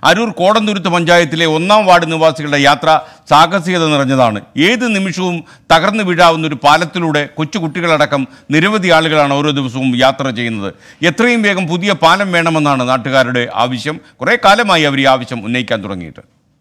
അരൂർ കോടന്തുരുത്ത് പഞ്ചായത്തിലെ ഒന്നാം വാർഡ് നിവാസികളുടെ യാത്ര സാഹസികത നിറഞ്ഞതാണ് ഏത് നിമിഷവും തകർന്നു വീഴാവുന്ന ഒരു പാലത്തിലൂടെ കൊച്ചുകുട്ടികളടക്കം നിരവധി ആളുകളാണ് ഓരോ ദിവസവും യാത്ര ചെയ്യുന്നത് എത്രയും വേഗം പുതിയ പാലം വേണമെന്നാണ് നാട്ടുകാരുടെ ആവശ്യം കുറേ കാലമായി അവർ ഈ ആവശ്യം ഉന്നയിക്കാൻ തുടങ്ങിയിട്ട്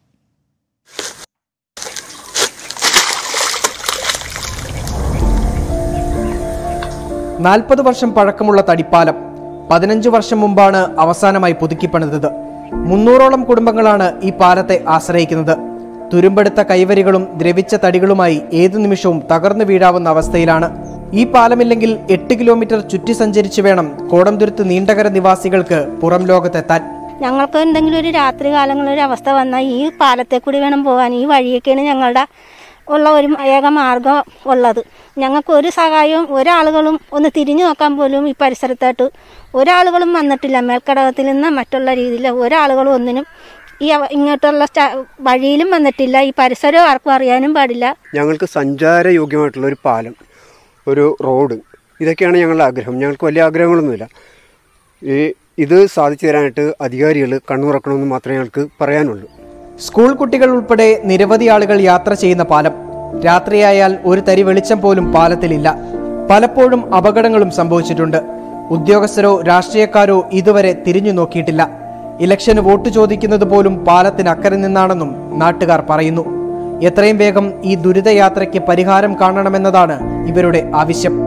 നാൽപ്പത് വർഷം പഴക്കമുള്ള തടിപ്പാലം പതിനഞ്ച് വർഷം മുമ്പാണ് അവസാനമായി പുതുക്കിപ്പണിതത് മുന്നൂറോളം കുടുംബങ്ങളാണ് ഈ പാലത്തെ ആശ്രയിക്കുന്നത് തുരുമ്പെടുത്ത കൈവരികളും ദ്രവിച്ച തടികളുമായി ഏതു നിമിഷവും തകർന്നു വീഴാവുന്ന അവസ്ഥയിലാണ് ഈ പാലമില്ലെങ്കിൽ എട്ട് കിലോമീറ്റർ ചുറ്റി സഞ്ചരിച്ചു വേണം കോടംതുരുത്ത് നീണ്ടകര നിവാസികൾക്ക് പുറം ലോകത്തെത്താൻ ഞങ്ങൾക്ക് എന്തെങ്കിലും ഒരു രാത്രി കാലങ്ങളിൽ ഒരു അവസ്ഥ വന്നാൽ ഈ പാലത്തെ കൂടി വേണം പോകാൻ ഈ വഴിയൊക്കെയാണ് ഞങ്ങളുടെ ഉള്ള ഒരു ഏക മാർഗം ഉള്ളത് ഞങ്ങൾക്ക് ഒരു സഹായവും ഒരാളുകളും ഒന്ന് തിരിഞ്ഞു നോക്കാൻ പോലും ഈ പരിസരത്തായിട്ട് ഒരാളുകളും വന്നിട്ടില്ല മേൽക്കടകത്തിൽ നിന്ന് മറ്റുള്ള രീതിയിൽ ഒരാളുകളും ഒന്നിനും ഈ അവ- ഇങ്ങോട്ടുള്ള സ്റ്റ- വഴിയിലും വന്നിട്ടില്ല ഈ പരിസരവും ആർക്കും അറിയാനും പാടില്ല ഞങ്ങൾക്ക് സഞ്ചാരയോഗ്യമായിട്ടുള്ള ഒരു പാലം ഒരു റോഡ് ഇതൊക്കെയാണ് ഞങ്ങളുടെ ആഗ്രഹം ഞങ്ങൾക്ക് വലിയ ആഗ്രഹങ്ങളൊന്നുമില്ല ഈ ഇത് സാധിച്ചു തരാനായിട്ട് അധികാരികൾ കണ്ണുറക്കണമെന്ന് മാത്രമേ ഞങ്ങൾക്ക് പറയാനുള്ളൂ സ്കൂൾ കുട്ടികൾ ഉൾപ്പെടെ നിരവധി ആളുകൾ യാത്ര ചെയ്യുന്ന പാലം രാത്രിയായാൽ ഒരു തരി വെളിച്ചം പോലും പാലത്തിലില്ല പലപ്പോഴും അപകടങ്ങളും സംഭവിച്ചിട്ടുണ്ട് ഉദ്യോഗസ്ഥരോ രാഷ്ട്രീയക്കാരോ ഇതുവരെ തിരിഞ്ഞു നോക്കിയിട്ടില്ല ഇലക്ഷന് വോട്ട് ചോദിക്കുന്നത് പോലും പാലത്തിന് അക്കരെ നിന്നാണെന്നും നാട്ടുകാർ പറയുന്നു എത്രയും വേഗം ഈ ദുരിതയാത്രയ്ക്ക് പരിഹാരം കാണണമെന്നതാണ് ഇവരുടെ ആവശ്യം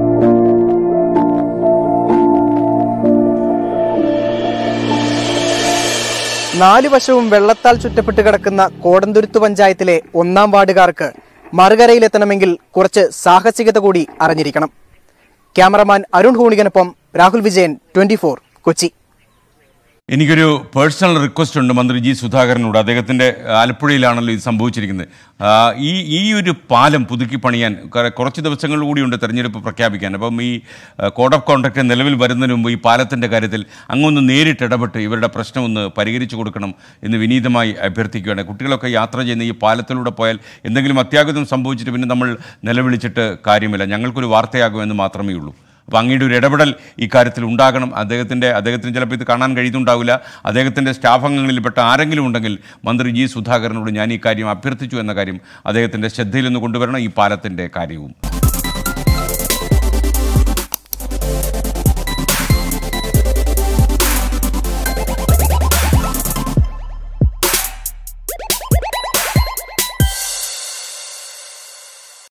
നാല് വശവും വെള്ളത്താൽ ചുറ്റപ്പെട്ട് കിടക്കുന്ന കോടന്തുരുത്ത് പഞ്ചായത്തിലെ ഒന്നാം വാർഡുകാർക്ക് മറുകരയിലെത്തണമെങ്കിൽ കുറച്ച് സാഹസികത കൂടി അറിഞ്ഞിരിക്കണം ക്യാമറമാൻ അരുൺ ഹൂണികനൊപ്പം രാഹുൽ വിജയൻ ട്വന്റി കൊച്ചി എനിക്കൊരു പേഴ്സണൽ റിക്വസ്റ്റ് ഉണ്ട് മന്ത്രി ജി സുധാകരനോട് അദ്ദേഹത്തിൻ്റെ ആലപ്പുഴയിലാണല്ലോ ഇത് സംഭവിച്ചിരിക്കുന്നത് ആ, ഈ ഈ ഒരു പാലം പുതുക്കി പണിയാൻ കുറെ- കുറച്ച് ദിവസങ്ങൾ കൂടിയുണ്ട് തെരഞ്ഞെടുപ്പ് പ്രഖ്യാപിക്കാൻ അപ്പം ഈ കോഡ് ഓഫ് കോണ്ടക്ട് നിലവിൽ വരുന്നതിന് മുമ്പ് ഈ പാലത്തിൻ്റെ കാര്യത്തിൽ അങ്ങൊന്ന് നേരിട്ട് ഇടപെട്ട് ഇവരുടെ പ്രശ്നം ഒന്ന് പരിഹരിച്ചു കൊടുക്കണം എന്ന് വിനീതമായി അഭ്യർത്ഥിക്കുകയാണ് കുട്ടികളൊക്കെ യാത്ര ചെയ്യുന്ന ഈ പാലത്തിലൂടെ പോയാൽ എന്തെങ്കിലും അത്യാഹിതം സംഭവിച്ചിട്ട് പിന്നെ നമ്മൾ നിലവിളിച്ചിട്ട് കാര്യമില്ല ഞങ്ങൾക്കൊരു വാർത്തയാകുമെന്ന് മാത്രമേ ഉള്ളൂ അപ്പോൾ അങ്ങയുടെ ഒരു ഇടപെടൽ ഈ കാര്യത്തിൽ ഉണ്ടാകണം അദ്ദേഹത്തിൻ്റെ അദ്ദേഹത്തിന് ചിലപ്പോൾ ഇത് കാണാൻ കഴിയുന്നുണ്ടാവില്ല അദ്ദേഹത്തിൻ്റെ സ്റ്റാഫ് അംഗങ്ങളിൽപ്പെട്ട ആരെങ്കിലും ഉണ്ടെങ്കിൽ മന്ത്രി ജി സുധാകരനോട് ഞാൻ ഈ കാര്യം അഭ്യർത്ഥിച്ചു എന്ന കാര്യം അദ്ദേഹത്തിൻ്റെ ശ്രദ്ധയിൽ നിന്ന് കൊണ്ടുവരണം ഈ പാലത്തിൻ്റെ കാര്യവും